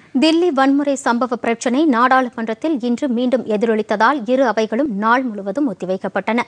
தில்லி வன்முறை சம்பவ பிரச்சினை நாடாளுமன்றத்தில் இன்று மீண்டும் எதிரொலித்ததால் இரு அவைகளும் நாள் முழுவதும் ஒத்திவைக்கப்பட்டன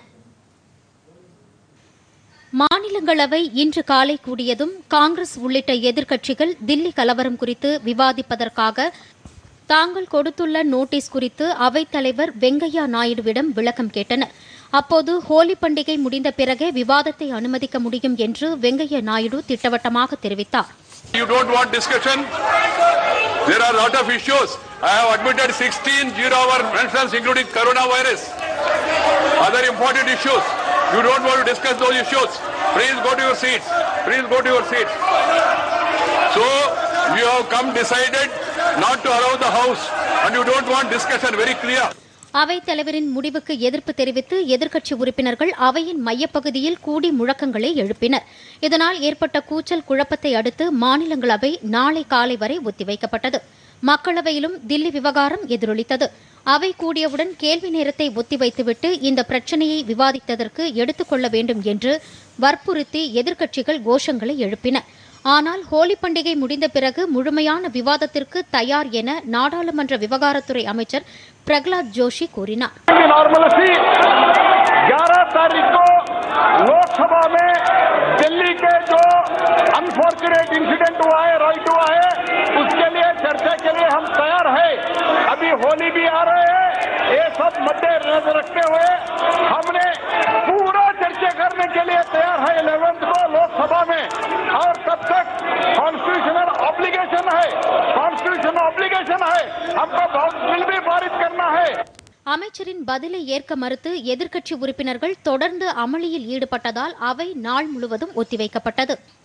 மாநிலங்களவை இன்று காலை கூடியதும் காங்கிரஸ் உள்ளிட்ட எதிர்க்கட்சிகள் தில்லி கலவரம் குறித்து விவாதிப்பதற்காக தாங்கள் கொடுத்துள்ள நோட்டீஸ் குறித்து அவைத்தலைவர் வெங்கையா நாயுடுவிடம் விளக்கம் கேட்டனர் அப்போது ஹோலி பண்டிகை முடிந்த பிறகே விவாதத்தை அனுமதிக்க முடியும் என்று வெங்கையா நாயுடு திட்டவட்டமாக தெரிவித்தார் You don't want discussion? There are a lot of issues. I have admitted 16 zero-hour mentions including coronavirus. Other important issues. You don't want to discuss those issues. Please go to your seats. Please go to your seats. So, you have come decided not to allow the house and you don't want discussion. Very clear. அவைத் தலைவரின் முடிவுக்கு எதிர்ப்பு தெரிவித்து எதிர்க்கட்சி உறுப்பினர்கள் அவையின் மையப்பகுதியில் கூடி முழக்கங்களை எழுப்பினர் இதனால் ஏற்பட்ட கூச்சல் குழப்பத்தை அடுத்து மாநிலங்களவை நாளை காலை வரை ஒத்திவைக்கப்பட்டது மக்களவையிலும் தில்லி விவகாரம் எதிரொலித்தது அவை கூடியவுடன் கேள்வி நேரத்தை ஒத்திவைத்துவிட்டு இந்த பிரச்சினையை விவாதித்ததற்கு எடுத்துக் கொள்ள வேண்டும் என்று வற்புறுத்தி எதிர்க்கட்சிகள் கோஷங்களை எழுப்பின ஆனால் ஹோலி பண்டிகை முடிந்த பிறகு முழுமையான விவாதத்திற்கு தயார் என நாடாளுமன்ற விவகாரத்துறை அமைச்சர் பிரகலாத் ஜோஷி கூறினார் नॉर्मलसी 11 तारीख को लोकसभा में दिल्ली के जो अनफॉर्चुनेट इंसिडेंट हुआ है राइट हुआ है उसके लिए चर्चा के लिए हम तैयार है अभी होली भी आ रहे हैं ये सब मद्देनजर रखते हुए हमने पूरा चर्चा करने के लिए तैयार है इलेवेंथ को लोकसभा में और तब तक कॉन्स्टिट्यूशनल ऑब्लिगेशन है कॉन्स्टिट्यूशनल ऑब्लिगेशन है हमको बिल भी पारित करना है அமைச்சரின் பதிலை ஏற்க மறுத்து எதிர்க்கட்சி உறுப்பினர்கள் தொடர்ந்து அமளியில் ஈடுபட்டதால் அவை நாள் முழுவதும் ஒத்திவைக்கப்பட்டது